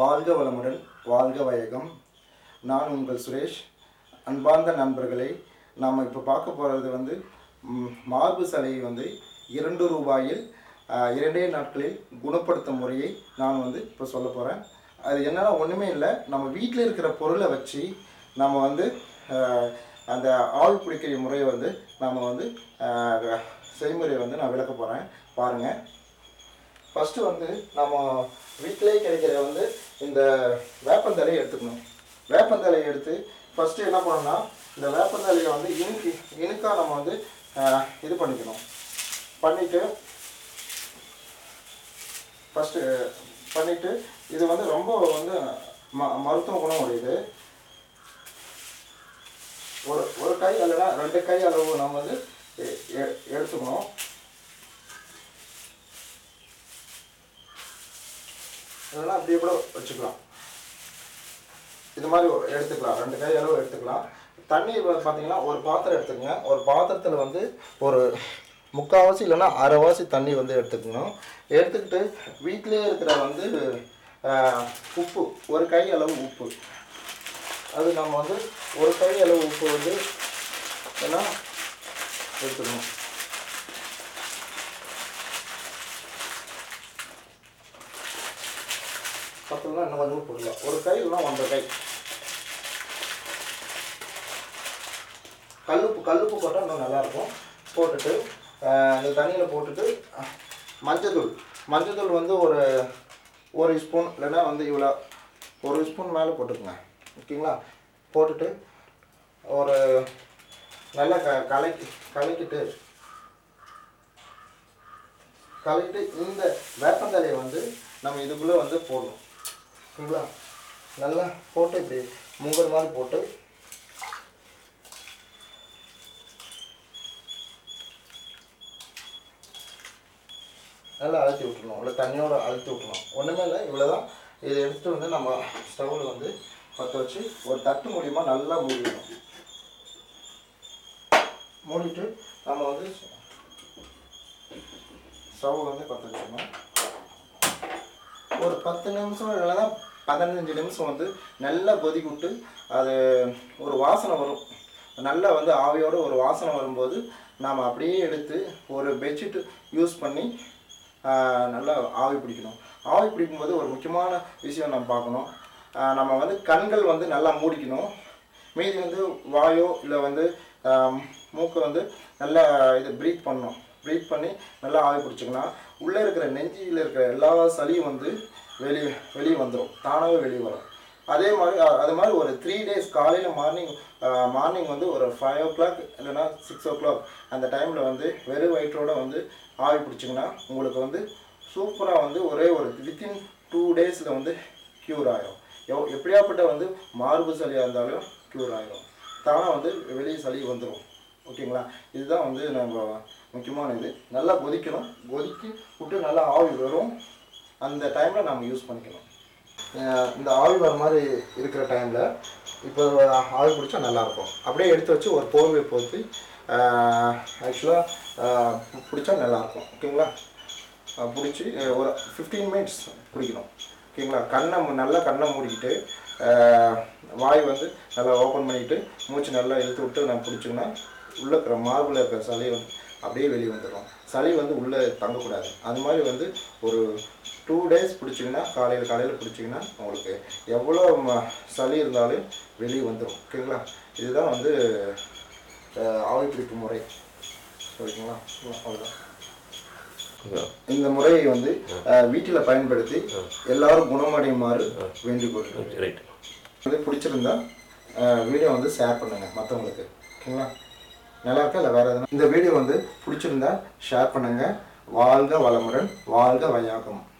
வாழ்க வளமுடன் வாழ்க வையகம் நான் உங்கள் சுரேஷ் அன்பார்ந்த நண்பர்களே நாம் இப்போ பார்க்க போகிறது வந்து ம், மார்பு சலையை வந்து இரண்டு ரூபாயில் ஆ, இரண்டே நாட்களில் குணப்படுத்தும் முறையை நான் வந்து இப்போ சொல்ல போகிறேன் அது என்னன்னா ஒன்றுமே இல்லை நம்ம வீட்டில் இருக்கிற பொருளை வச்சு நம்ம வந்து ஆ, அந்த ஆள் பிடிக்கிற முறையை வந்து நம்ம வந்து ஆ, செய்முறையை வந்து நான் விளக்க போகிறேன் பாருங்கள் ஃபஸ்ட்டு வந்து நம்ம வீட்டிலே கிடைக்கிற வந்து இந்த வேப்பந்தலையை எடுத்துக்கணும் வேப்பந்தலையை எடுத்து ஃபஸ்ட்டு என்ன பண்ணணும்னா இந்த வேப்பந்தலையை வந்து இனுக்கு இனுக்காக நம்ம வந்து ஆஹ், இது பண்ணிக்கணும் பண்ணிவிட்டு ஃபஸ்ட்டு பண்ணிவிட்டு இது வந்து ரொம்ப வந்து ம மருத்துவ குணம் உடையது ஒரு ஒரு கை அல்லனா ரெண்டு கை அளவு நம்ம வந்து எ- எ- எடுத்துக்கணும் இல்லைன்னா அப்படியே கூட வச்சுக்கலாம் இது மாதிரி ஒரு எடுத்துக்கலாம் ரெண்டு கை அளவு எடுத்துக்கலாம் தண்ணி வ- பார்த்தீங்கன்னா ஒரு பாத்திரம் எடுத்துக்கங்க ஒரு பாத்திரத்தில் வந்து ஒரு முக்கால்வாசி இல்லைன்னா அரைவாசி தண்ணி வந்து எடுத்துக்கணும் எடுத்துக்கிட்டு வீட்டிலே இருக்கிற வந்து ஆஹ், உப்பு ஒரு கை அளவு உப்பு அது நம்ம வந்து ஒரு கை அளவு உப்பு வந்து என்ன எடுத்துக்கணும் பத்தலாம் இன்னும் கொஞ்சம் போடலாம் ஒரு கை இல்லைன்னா ஒன்றரை கை கல்லுப்பு கல்லுப்பு போட்டால் இன்னும் நல்லாயிருக்கும் போட்டுட்டு ஆஹ், இந்த தண்ணியில் போட்டுட்டு அஹ், மஞ்சத்தூள் மஞ்சத்தூள் வந்து ஒரு ஒரு ஸ்பூன் இல்லைன்னா வந்து இவ்வளோ ஒரு ஸ்பூன் மேலே போட்டுக்கோங்க ஓகேங்களா போட்டுட்டு ஒரு நல்லா க கலக்கி கலக்கிட்டு கலக்கிட்டு இந்த வேப்பந்தலையை வந்து நம்ம இதுக்குள்ளே வந்து போடணும் ஓகேங்களா நல்லா போட்டு இப்படி முங்கல் மாதிரி போட்டு நல்லா அழுத்தி விட்டுறணும் இல்லை தண்ணியோட அழுத்தி விட்டுறணும் ஒன்றுமே இல்லை இவ்வளோ தான் இதை எடுத்துகிட்டு வந்து நம்ம ஸ்டவ்வில் வந்து பற்ற வச்சு ஒரு தட்டு மூலியமா நல்லா மூடிடணும் மூடிட்டு நம்ம வந்து ஸ்டவ் வந்து பற்ற வச்சிடணும் ஒரு பத்து நிமிஷம் இல்லைன்னா பதினஞ்சு நிமிஷம் வந்து நல்லா கொதிக்க விட்டு அது ஒரு வாசனை வரும் நல்லா வந்து ஆவியோட ஒரு வாசனை வரும்போது நாம் அப்படியே எடுத்து ஒரு பெட்ஷீட் யூஸ் பண்ணி ஆஹ், நல்லா ஆவி பிடிக்கணும் ஆவி பிடிக்கும்போது ஒரு முக்கியமான விஷயம் நம்ம பார்க்கணும் ஆஹ், நம்ம வந்து கண்கள் வந்து நல்லா மூடிக்கணும் மீதி வந்து வாயோ இல்லை வந்து ஆம், மூக்கை வந்து நல்லா இது ப்ரீத் பண்ணணும் ப்ரீத் பண்ணி நல்லா ஆவி பிடிச்சிங்கன்னா உள்ளே இருக்கிற நெஞ்சியில் இருக்கிற எல்லா சளியும் வந்து வெளியே வெளியே வந்துடும் தானாகவே வெளியே வரும் அதே மாதிரி அ- அது மாதிரி ஒரு த்ரீ டேஸ் காலையில் மார்னிங் மார்னிங் வந்து ஒரு ஃபைவ் ஓ கிளாக் இல்லைன்னா சிக்ஸ் ஓ கிளாக் அந்த டைமில் வந்து வெறும் வயிற்றோட வந்து ஆவி பிடிச்சிங்கன்னா உங்களுக்கு வந்து சூப்பராக வந்து ஒரே ஒரு வித்தின் டூ டேஸில் வந்து க்யூர் ஆயிரும் எவ் எப்படியாப்பட்ட வந்து மார்பு சளியாக இருந்தாலும் க்யூர் ஆயிரும் தானாக வந்து வெளியே சளி வந்துடும் ஓகேங்களா இதுதான் வந்து நம்ம முக்கியமான இது நல்லா கொதிக்கணும் கொதிக்கி விட்டு நல்லா ஆவி வரும் அந்த டைமில் நம்ம யூஸ் பண்ணிக்கணும் அஹ் இந்த ஆவி வர மாதிரி இருக்கிற டைமில் இப்போ ஆவி பிடிச்சா நல்லாயிருக்கும் அப்படியே எடுத்து வச்சு ஒரு போர்வை போட்டு ஆக்சுவலாக பிடிச்சா நல்லாயிருக்கும் ஓகேங்களா அஹ் பிடிச்சி அஹ் ஒரு ஃபிஃப்டீன் மினிட்ஸ் பிடிக்கணும் ஓகேங்களா கண்ணை மு- நல்லா கண்ணை மூடிக்கிட்டு அஹ் வாய் வந்து நல்லா ஓப்பன் பண்ணிக்கிட்டு மூச்சு நல்லா இழுத்து விட்டு நான் பிடிச்சிங்கன்னா உள்ளே இருக்கிற மார்பில் இருக்கிற சளி வந்து அப்படியே வெளியே வந்துடும் சளி வந்து உள்ளே தங்கக்கூடாது அது மாதிரி வந்து ஒரு டூ டேஸ் பிடிச்சிங்கன்னா காலையில் காலையில் பிடிச்சிங்கன்னா உங்களுக்கு எவ்வளோ ம- சளி இருந்தாலும் வெளியே வந்துடும் ஓகேங்களா இதுதான் வந்து அஹ், ஆவி பிடிக்கும் முறை சரிங்களா அவ்வளோதான் இந்த முறையை வந்து வீட்டில் பயன்படுத்தி எல்லாரும் குணமடையுமாறு வேண்டிக் கொள்கிறேன் ரைட் வந்து பிடிச்சிருந்தா வீடியோ வந்து ஷேர் பண்ணுங்க மற்றவங்களுக்கு ஓகேங்களா நல்லா இருக்கா இல்லை வேற எதுனா இந்த வீடியோ வந்து பிடிச்சிருந்தா ஷேர் பண்ணுங்க வாழ்க வளமுடன் வாழ்க வையாகம்